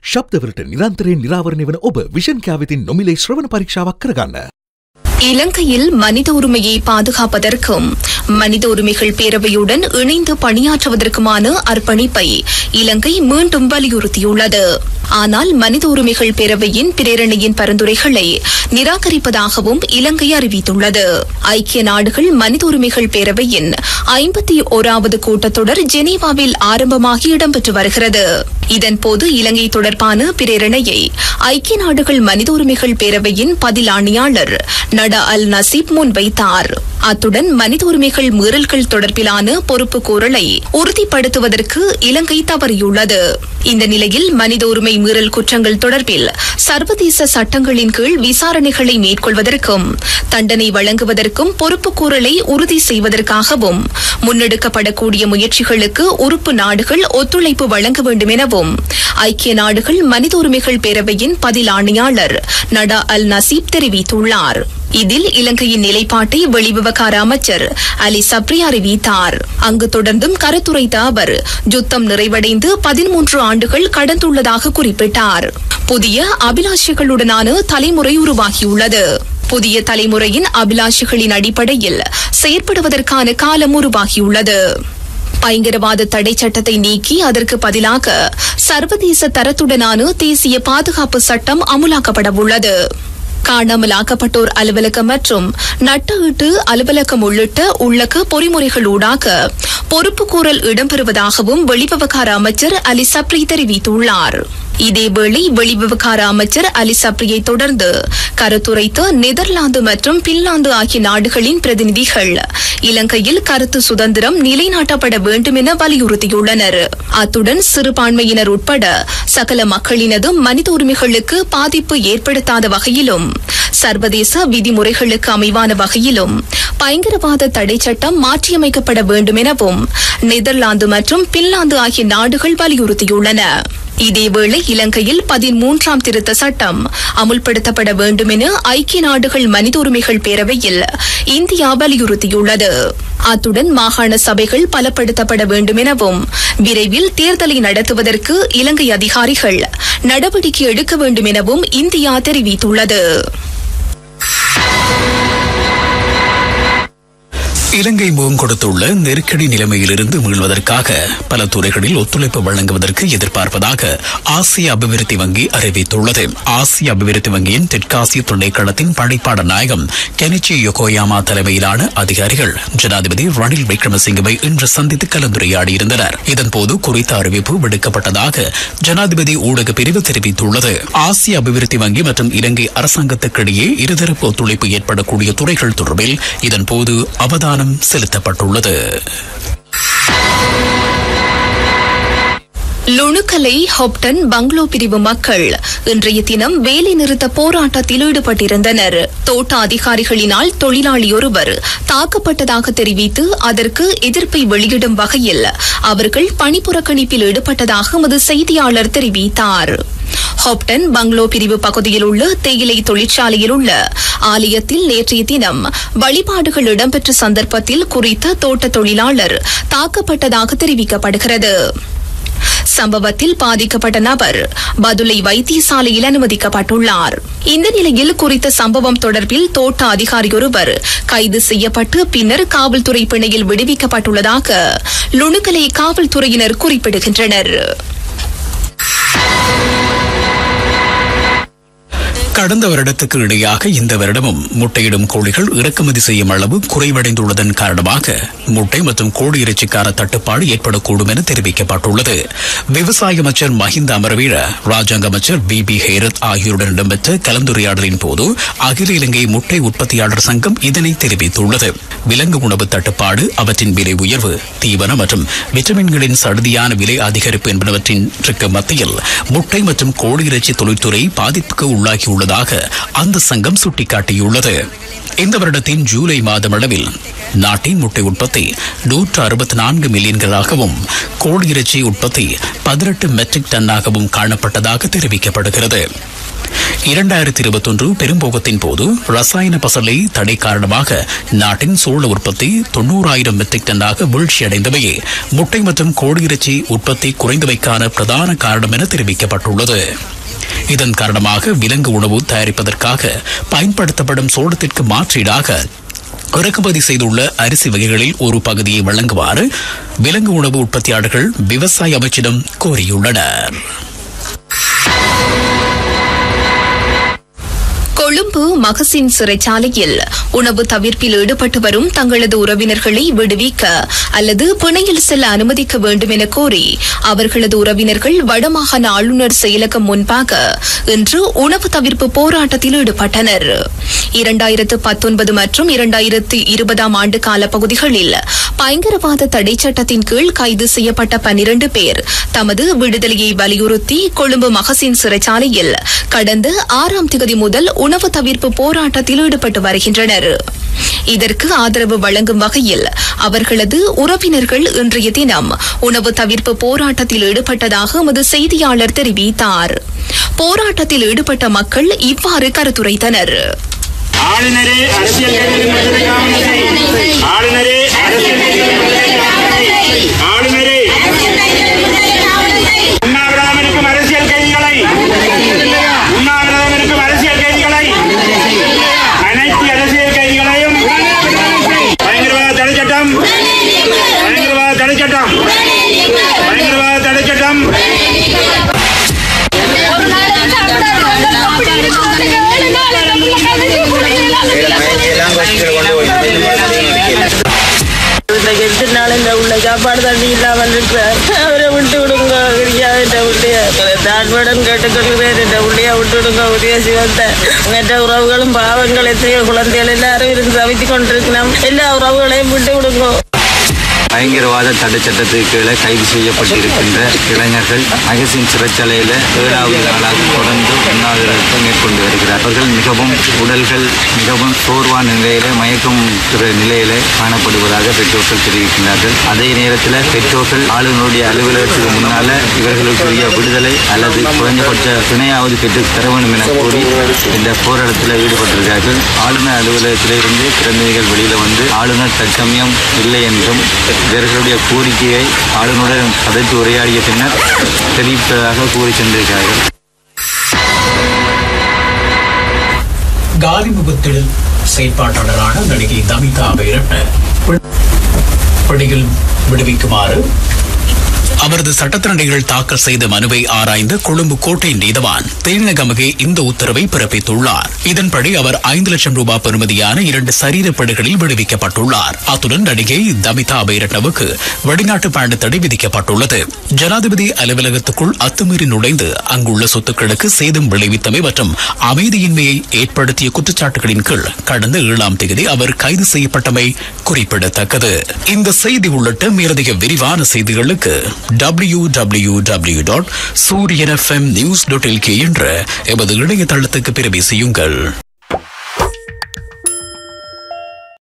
ශබ්දවලට නිරන්තරයෙන් නිරාවරණය වන ඔබ විෂන් කෑවිතින් නොමිලේ ශ්‍රවණ පරීක්ෂාවක් කරගන්න. இலங்கையில் மனித உரிமையை பாதுகாப்பதற்கும் மனித உரிமைகள் பேரவையுடன் இணைந்து பணியாற்றுவதற்குமான அர்ப்பணிப்பை இலங்கை மீண்டும் வலியுறுத்தியுள்ளது ஆனால் மனித உரிமைகள் பேரவையின் பிரேரணையின் பரிந்துரைகளை நிராகரிப்பதாகவும் இலங்கை அறிவித்துள்ளது ஐக்கிய நாடுகள் மனித உரிமைகள் பேரவையின் ஐம்பத்தி ஓராவது கூட்டத்தொடர் ஜெனீவாவில் ஆரம்பமாகி இடம்பெற்று வருகிறது இதன்போது இலங்கை தொடர்பான பிரேரணையை ஐக்கிய நாடுகள் மனித உரிமைகள் பேரவையின் பதில் ஆணையாளர் நட அல் நசீப் முன்வைத்தார் அத்துடன் மனித உரிமைகள் மீறல்கள் தொடர்பிலான பொறுப்பு கூறலை உறுதிப்படுத்துவதற்கு இலங்கை தவறியுள்ளது இந்த நிலையில் மனித உரிமை மீறல் குற்றங்கள் தொடர்பில் சர்வதேச சட்டங்களின் கீழ் விசாரணைகளை மேற்கொள்வதற்கும் தண்டனை வழங்குவதற்கும் பொறுப்பு கூறலை உறுதி செய்வதற்காகவும் முன்னெடுக்கப்படக்கூடிய முயற்சிகளுக்கு உறுப்பு நாடுகள் ஒத்துழைப்பு வழங்க வேண்டும் எனவும் ஐக்கிய நாடுகள் மனித உரிமைகள் பேரவையின் பதில் ஆணையாளர் நடா அல் நசீப் தெரிவித்துள்ளார் இதில் இலங்கையின் நிலைப்பாட்டை வெளிவிவகார அமைச்சர் அலி சப்ரி அறிவித்தார் அங்கு தொடர்ந்தும் கருத்துரைத்த அவர் யுத்தம் நிறைவடைந்து பதிமூன்று ஆண்டுகள் கடந்துள்ளதாக குறிப்பிட்டார் புதிய அபிலாஷைகளுடனான தலைமுறை உருவாகியுள்ளது புதிய தலைமுறையின் அபிலாஷைகளின் அடிப்படையில் செயற்படுவதற்கான காலம் உருவாகியுள்ளது பயங்கரவாத தடை சட்டத்தை நீக்கி அதற்கு பதிலாக சர்வதேச தரத்துடனான தேசிய பாதுகாப்பு சட்டம் அமுலாக்கப்பட உள்ளது காணாமலாக்கப்பட்டோர் அலுவலகம் மற்றும் நட்டஈட்டு அலுவலகம் உள்ளிட்ட உள்ளக பொறிமுறைகளூடாக பொறுப்புக்கூறல் இடம்பெறுவதாகவும் வெளிவிவகார அமைச்சர் அலி சப்ரி தெரிவித்துள்ளார் இதேவேளை வெளிவிவகார அமைச்சர் அலி சப்ரியை தொடர்ந்து கருத்துரைத்த நெதர்லாந்து மற்றும் பின்லாந்து ஆகிய நாடுகளின் பிரதிநிதிகள் இலங்கையில் கருத்து சுதந்திரம் நிலைநாட்டப்பட வேண்டும் என வலியுறுத்தியுள்ளனர் அத்துடன் சிறுபான்மையினர் உட்பட சகல மக்களினது மனித உரிமைகளுக்கு பாதிப்பு ஏற்படுத்தாத வகையிலும் சர்வதேச விதிமுறைகளுக்கு அமைவான வகையிலும் பயங்கரவாத தடை சட்டம் மாற்றியமைக்கப்பட வேண்டும் எனவும் நெதர்லாந்து மற்றும் பின்லாந்து ஆகிய நாடுகள் வலியுறுத்தியுள்ளன இதேவேளை இலங்கையில் பதிமூன்றாம் திருத்த சட்டம் அமுல்படுத்தப்பட வேண்டும் என ஐக்கிய நாடுகள் மனித உரிமைகள் பேரவையில் இந்தியா வலியுறுத்தியுள்ளது அத்துடன் மாகாண சபைகள் பலப்படுத்தப்பட வேண்டும் எனவும் விரைவில் தேர்தலை நடத்துவதற்கு இலங்கை அதிகாரிகள் நடவடிக்கை எடுக்க வேண்டும் எனவும் இந்தியா தெரிவித்துள்ளது இலங்கை முகம் கொடுத்துள்ள நெருக்கடி நிலைமையிலிருந்து மீள்வதற்காக பல துறைகளில் ஒத்துழைப்பு வழங்குவதற்கு எதிர்பார்ப்பதாக ஆசிய அபிவிருத்தி வங்கி அறிவித்துள்ளது ஆசிய அபிவிருத்தி வங்கியின் தெற்காசிய துணைக்களத்தின் பணிப்பாளர் நாயகம் கெனிச்சி யொகோயாமா தலைமையிலான அதிகாரிகள் ஜனாதிபதி ரணில் விக்ரமசிங்கவை இன்று சந்தித்து கலந்துரையாடியிருந்தனர் இதன்போது குறித்த அறிவிப்பு விடுக்கப்பட்டதாக ஜனாதிபதி ஊடக பிரிவு தெரிவித்துள்ளது ஆசிய அபிவிருத்தி வங்கி மற்றும் இலங்கை அரசாங்கத்துக்கிடையே இருதரப்பு ஒத்துழைப்பு ஏற்படக்கூடிய துறைகள் தொடர்பில் இதன்போது அவதானம் செலுத்தப்பட்டுள்ளது லுணுக்கலை ஹொப்டன் பங்களோ பிரிவு மக்கள் இன்றைய தினம் வேலை நிறுத்த போராட்டத்தில் ஈடுபட்டிருந்தனர் தோட்ட அதிகாரிகளினால் தொழிலாளியொருவர் தாக்கப்பட்டதாக தெரிவித்து அதற்கு எதிர்ப்பை வெளியிடும் வகையில் அவர்கள் பணிப்புறக்கணிப்பில் ஈடுபட்டதாக எமது செய்தியாளர் தெரிவித்தார் ஹாப்டன் பங்களோ பிரிவு பகுதியில் உள்ள தேயிலை தொழிற்சாலையில் உள்ள ஆலயத்தில் நேற்றைய தினம் வழிபாடுகள் இடம்பெற்ற சந்தர்ப்பத்தில் குறித்த தோட்ட தொழிலாளர் தாக்கப்பட்டதாக தெரிவிக்கப்படுகிறது சம்பவத்தில் பாதிக்கப்பட்ட நபர் பதுளை வைத்தியசாலையில் அனுமதிக்கப்பட்டுள்ளார் இந்த நிலையில் குறித்த சம்பவம் தொடர்பில் தோட்ட அதிகாரியொருவர் கைது செய்யப்பட்டு பின்னர் காவல்துறை பிணையில் விடுவிக்கப்பட்டுள்ளதாக லுணுக்கலை காவல்துறையினர் குறிப்பிடுகின்றனர் கடந்த வருடத்துக்கு இணையாக இந்த வருடமும் முட்டையிடும் கோழிகள் இறக்குமதி செய்யும் அளவு குறைவடைந்துள்ளதன் காரணமாக முட்டை மற்றும் கோழி இறைச்சிக்கான தட்டுப்பாடு ஏற்படக்கூடும் என தெரிவிக்கப்பட்டுள்ளது விவசாய அமைச்சர் மஹிந்த அமரவீர ராஜாங்க அமைச்சர் வி பி ஹேரத் ஆகியோருடன் இடம்பெற்ற கலந்துரையாடலின் போது அகில இலங்கை முட்டை உற்பத்தியாளர் சங்கம் இதனை தெரிவித்துள்ளது விலங்கு உணவு தட்டுப்பாடு அவற்றின் விலை உயர்வு தீவன மற்றும் விட்டமின்களின் சடுதியான விலை அதிகரிப்பு என்பனவற்றின் மத்தியில் முட்டை மற்றும் கோழி இறைச்சி தொழில்துறை பாதிப்புக்கு உள்ளாகியுள்ளது உள்ளதாக அந்த சங்கம் சுட்டிக்காட்டியுள்ளது இந்த வருடத்தின் ஜூலை மாதம் அளவில் நாட்டின் முட்டை உற்பத்தி நூற்று அறுபத்தி நான்கு மில்லியன்களாகவும் கோழி இறைச்சி உற்பத்தி பதினெட்டு மெட்ரிக் டன்னாகவும் காணப்பட்டதாக தெரிவிக்கப்படுகிறது இரண்டாயிரத்தி இருபத்தொன்று பெரும்போகத்தின் போது ரசாயன பசலை தடை காரணமாக நாட்டின் சோழ உற்பத்தி தொண்ணூறாயிரம் மெட்ரிக் டன்னாக வீழ்ச்சியடைந்தவையே முட்டை மற்றும் கோழி இறைச்சி உற்பத்தி குறைந்தவைக்கான பிரதான காரணம் என தெரிவிக்கப்பட்டுள்ளது இதன் காரணமாக விலங்கு உணவு தயாரிப்பதற்காக பயன்படுத்தப்படும் சோளத்திற்கு மாற்றீடாக இறக்குமதி செய்துள்ள அரிசி வகைகளில் ஒரு பகுதியை வழங்குமாறு விலங்கு உணவு உற்பத்தியாளர்கள் விவசாய அமைச்சிடம் கோரியுள்ளனர் கொழும்பு மகசின் சிறைச்சாலையில் உணவு தவிர்ப்பில் ஈடுபட்டு வரும் தங்களது உறவினர்களை விடுவிக்க அல்லது பிணையில் செல்ல அனுமதிக்க வேண்டும் என கோரி அவர்களது உறவினர்கள் வடமாகாண ஆளுநர் செயலகம் முன்பாக இன்று உணவு தவிர்ப்பு போராட்டத்தில் ஈடுபட்டனர் இரண்டாயிரத்து பத்தொன்பது மற்றும் இரண்டாயிரத்து இருபதாம் ஆண்டு கால பகுதிகளில் பயங்கரவாத தடை சட்டத்தின் கீழ் கைது செய்யப்பட்ட பனிரண்டு பேர் தமது விடுதலையை வலியுறுத்தி கொழும்பு மகசின் சிறைச்சாலையில் கடந்த ஆறாம் திகதி முதல் உணவு தவிர்ப்பு போராட்டத்தில் ஈடுபட்டு வருகின்றனர் இதற்கு ஆதரவு வழங்கும் வகையில் அவர்களது உறவினர்கள் இன்றைய தினம் உணவு தவிர்ப்பு போராட்டத்தில் ஈடுபட்டதாக எமது செய்தியாளர் தெரிவித்தார் போராட்டத்தில் ஈடுபட்ட மக்கள் இவ்வாறு கருத்துரைத்தனர் ஆளுநரே அரசியல் கைதிகள் விடுதலைக்காக ஆளுநரே அரசியல் கைதிகள் விடுதலைக்காக ஆளுநரே உண்ணாவிரதம் இருக்கும் அரசியல் கைதிகளை உண்ணாவிரதம் இருக்கும் அரசியல் கைதிகளை அனைத்து அரசியல் கைதிகளையும் பயங்கரவாத தடை சட்டம் பயங்கரவாத தடை சட்டம் பயங்கரவாத தடை சட்டம் இன்னைக்கு எட்டு நாள் இந்த உள்ள சாப்பாடு தண்ணி இல்லாமல் இருக்கிறார் அவரை விட்டு விடுங்க ஐயா என்ற உள்ளிய தாழ்வுடன் கேட்டுக்கொள்கிறேன் என்ற உள்ளியா விட்டு விடுங்க உதய சிவந்த மற்ற உறவுகளும் பாவங்கள் எத்தனையோ குழந்தைகள் எல்லாரும் இருந்து தவித்துக் கொண்டிருக்கிறோம் எல்லா உறவுகளையும் விட்டு விடுங்க பயங்கரவாத தடை சட்டத்துக்கு கீழே கைது செய்யப்பட்டிருக்கின்ற இளைஞர்கள் மகசின் சிறைச்சாலையில் ஏழாவது நாளாக தொடர்ந்து உண்ணாவிரதத்தை மேற்கொண்டு வருகிறார் அவர்கள் மிகவும் உடல்கள் மிகவும் சோர்வான நிலையில மயக்கம் நிலையில காணப்படுவதாக பெற்றோர்கள் தெரிவிக்கின்றார்கள் அதே நேரத்தில் பெற்றோர்கள் ஆளுநருடைய அலுவலகத்துக்கு முன்னால இவர்களுக்குரிய விடுதலை அல்லது குறைந்தபட்ச துணையாவது பெற்று தர வேண்டும் என கூறி இந்த போராட்டத்தில் ஈடுபட்டிருக்கிறார்கள் ஆளுநர் அலுவலகத்திலிருந்து பிரதிநிதிகள் வெளியில வந்து ஆளுநர் தற்சமயம் இல்லை என்றும் இவர்களுடைய கோரிக்கையை ஆளுநருடன் கதைத்து உரையாடிய பின்னர் தெரிவிப்பதாக கூறி சென்றிருக்கிறார்கள் காலி முகத்தில் செயற்பாட்டாளரான நடிகை தமிகா பைரட்ட பிடியில் விடுவிக்குமாறு அவரது சட்டத்தரணிகள் தாக்கல் செய்த மனுவை ஆராய்ந்த கொழும்பு கோட்டை நீதவான் தேனகமகே இந்த உத்தரவை பிறப்பித்துள்ளார் இதன்படி அவர் ஐந்து லட்சம் ரூபாய் பெறுமதியான இரண்டு சரீரப்படுகளில் விடுவிக்கப்பட்டுள்ளார் அத்துடன் நடிகை தமிதா பைரட்டவுக்கு வெளிநாட்டு பயண தடை விதிக்கப்பட்டுள்ளது ஜனாதிபதி அலுவலகத்துக்குள் அத்துமீறி நுழைந்து அங்குள்ள சொத்துக்களுக்கு சேதம் விளைவித்தமை மற்றும் அமைதியின்மையை ஏற்படுத்திய குற்றச்சாட்டுகளின் கீழ் கடந்த ஏழாம் தேதி அவர் கைது செய்யப்பட்டமை குறிப்பிடத்தக்கது இந்த செய்தி உள்ளிட்ட மேலதிக விரிவான செய்திகளுக்கு W W W dot Sooriyan FM news dot LK என்ற எமது இணையதளத்துக்கு பிரவேசியுங்கள்